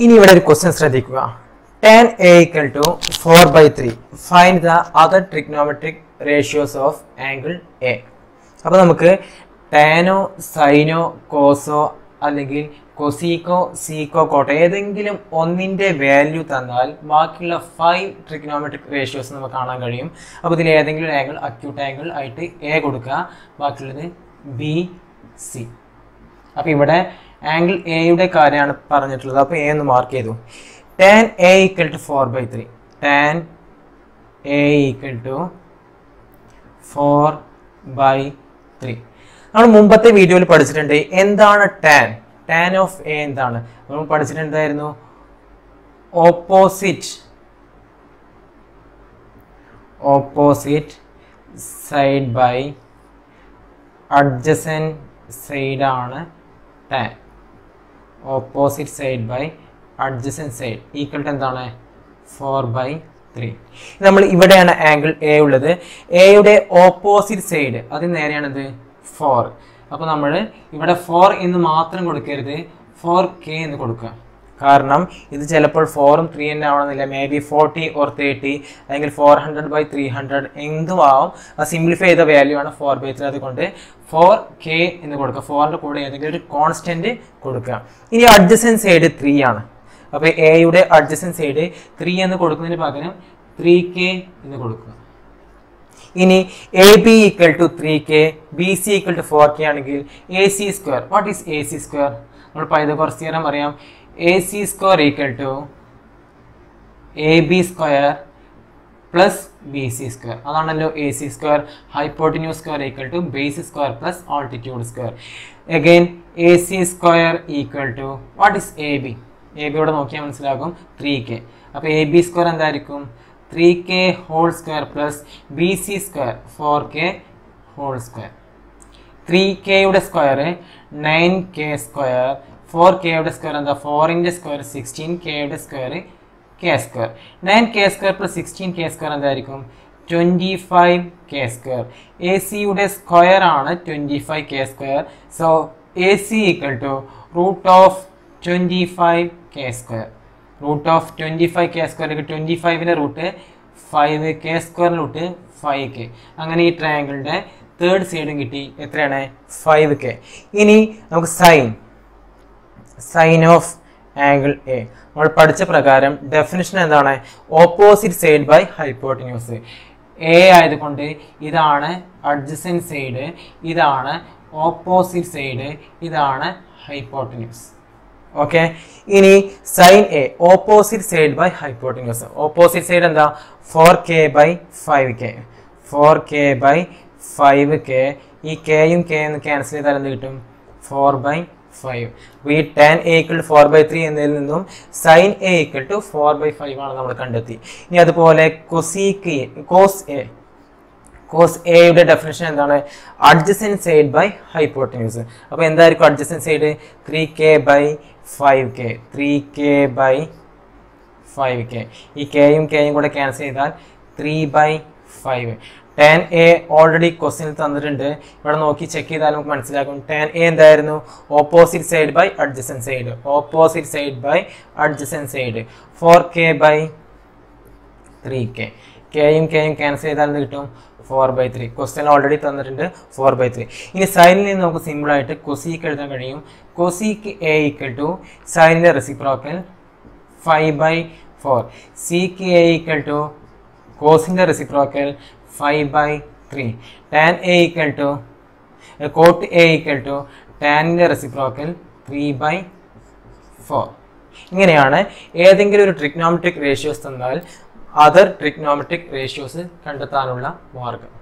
ഇനി ഇവിടെ ഒരു ക്വസ്റ്റ്യൻ ശ്രദ്ധിക്കുക tan A equal to four by three find the other trigonometric ratios of angle A അപ്പോൾ നമുക്ക് ടാനോ സൈനോ കോസോ അല്ലെങ്കിൽ കൊസീക്കോ സീക്കോ കോട്ടോ ഏതെങ്കിലും ഒന്നിൻ്റെ വാല്യൂ തന്നാൽ ബാക്കിയുള്ള ഫൈവ് ട്രിഗ്നോമെട്രിക് റേഷ്യോസ് നമുക്ക് കാണാൻ കഴിയും അപ്പോൾ ഇതിൽ ഏതെങ്കിലും ഒരു ആംഗിൾ അക്യൂട്ട് ആംഗിൾ ആയിട്ട് എ കൊടുക്കുക ബാക്കിയുള്ളത് ബി സി അപ്പോൾ ഇവിടെ ആംഗിൾ എയുടെ കാര്യമാണ് പറഞ്ഞിട്ടുള്ളത് അപ്പോൾ എ ഒന്ന് മാർക്ക് ചെയ്തു tan A equal to four by three tan A equal to four by three നമ്മൾ മുമ്പത്തെ വീഡിയോയിൽ പഠിച്ചിട്ടുണ്ട് എന്താണ് ടാൻ ടാൻ ഓഫ് എ എന്താണ് നമ്മൾ പഠിച്ചിട്ടുണ്ടായിരുന്നു opposite opposite side by adjacent സൈഡാണ് tan opposite side by adjacent side equal to എന്താണ് ഫോർ ബൈ ത്രീ നമ്മൾ ഇവിടെയാണ് ആംഗിൾ എ ഉള്ളത് എയുടെ ഓപ്പോസിറ്റ് സൈഡ് അത് നേരെയാണിത് ഫോർ അപ്പോൾ നമ്മൾ ഇവിടെ ഫോർ എന്ന് മാത്രം കൊടുക്കരുത് ഫോർ കെ എന്ന് കൊടുക്കുക കാരണം ഇത് ചിലപ്പോൾ ഫോറും ത്രീ തന്നെ ആവണമെന്നില്ല may be forty or thirty അല്ലെങ്കിൽ four hundred by three hundred എന്തും ആവും അത് സിംപ്ലിഫൈ ചെയ്ത വാല്യൂ ആണ് ഫോർ ബൈ ത്രീ അതുകൊണ്ട് ഫോർ കെ എന്ന് കൊടുക്കുക ഫോറിൻ്റെ കൂടെ ഏതെങ്കിലും ഒരു കോൺസ്റ്റൻറ്റ് കൊടുക്കുക ഇനി അഡ്ജസൻ സൈഡ് ത്രീ ആണ് അപ്പോൾ എയുടെ അഡ്ജസൻ സൈഡ് ത്രീ എന്ന് കൊടുക്കുന്നതിന് പകരം ത്രീ കെ എന്ന് കൊടുക്കുക ഇനി A B equal to three K B C equal to four K ആണെങ്കിൽ A C square what is A C square നമ്മൾ പൈതകോർസ് തിയറം അറിയാം A C square equal to A B square plus B C square അതാണല്ലോ A C square hypotenuse square equal to base square plus altitude square again A C square equal to what is A B A ബിയോടെ നോക്കിയാൽ മനസ്സിലാകും three K അപ്പോൾ A B square എന്തായിരിക്കും three K whole square plus B C square four K whole square three കെയുടെ square nine K square four കെയുടെ square എന്താ ഫോറിൻ്റെ square sixteen കെയുടെ square K square nine K square plus sixteen K square എന്തായിരിക്കും twenty five K square A സിയുടെ square ആണ് twenty five K square so A C equal to root of twenty five K square root of twenty five K സ്ക്വയറിലേക്ക് twenty ഫൈവിൻ്റെ root five K സ്ക്വയറിൻ്റെ root five K അങ്ങനെ ഈ ട്രയാങ്കിളിൻ്റെ third സൈഡും കിട്ടി എത്രയാണ് five K ഇനി നമുക്ക് sine sine of angle A നമ്മൾ പഠിച്ച പ്രകാരം ഡെഫിനിഷൻ എന്താണ് opposite side by hypotenuse A ആയതുകൊണ്ട് ഇതാണ് അഡ്ജസൻ സൈഡ് ഇതാണ് ഓപ്പോസിറ്റ് സൈഡ് ഇതാണ് ഹൈപ്പോട്ടിന്യൂസ് ഓക്കെ ഇനി sine A opposite side by hypotenuse opposite side എന്താ four K by five K four K by five K ഈ കെയും കെ എന്ന് ക്യാൻസൽ ചെയ്താൽ എന്ത് കിട്ടും ഫോർ ബൈ ഫൈവ് അപ്പോൾ ഈ tan A equal to four by three എന്നതിൽ നിന്നും sine A equal to four by five ആണ് നമ്മൾ കണ്ടെത്തി ഇനി അതുപോലെ കൊസീക്ക് കോസ് എ കോസ് എയുടെ ഡെഫിനേഷൻ എന്താണ് അഡ്ജസൻ സൈഡ് ബൈ ഹൈപ്പോട്ടന്യൂസ് അപ്പോൾ എന്തായിരിക്കും adjacent side three K by five K three K by five K ഈ കെയും കെയും കൂടെ ക്യാൻസൽ ചെയ്താൽ three by five tan A already ക്വസ്റ്റിനിൽ തന്നിട്ടുണ്ട് ഇവിടെ നോക്കി ചെക്ക് ചെയ്താൽ നമുക്ക് മനസ്സിലാക്കും ടെൻ എ എന്തായിരുന്നു opposite side by adjacent side opposite side by adjacent side four K by three K കെയും കെയും ക്യാൻസൽ ചെയ്താൽ എന്ത് കിട്ടും four by three question already തന്നിട്ടുണ്ട് ഫോർ ബൈ ത്രീ ഇനി സൈനിൽ നിന്ന് നമുക്ക് സിമ്പിളായിട്ട് കൊസീക്ക് എഴുതാൻ കഴിയും കൊസീക്ക് എ ഈക്വൽ ടു സൈനിൻ്റെ reciprocal five by four sec A equal to കോസിൻ്റെ reciprocal five by three tan A equal to cot A equal to ടാനിൻ്റെ റെസിപ്രോക്കൽ ത്രീ ബൈ ഫോർ ഇങ്ങനെയാണ് ഏതെങ്കിലും ഒരു ട്രിഗ്നോമെട്രിക് റേഷ്യോസ് തന്നാൽ other trigonometric ratios കണ്ടെത്താനുള്ള മാർഗം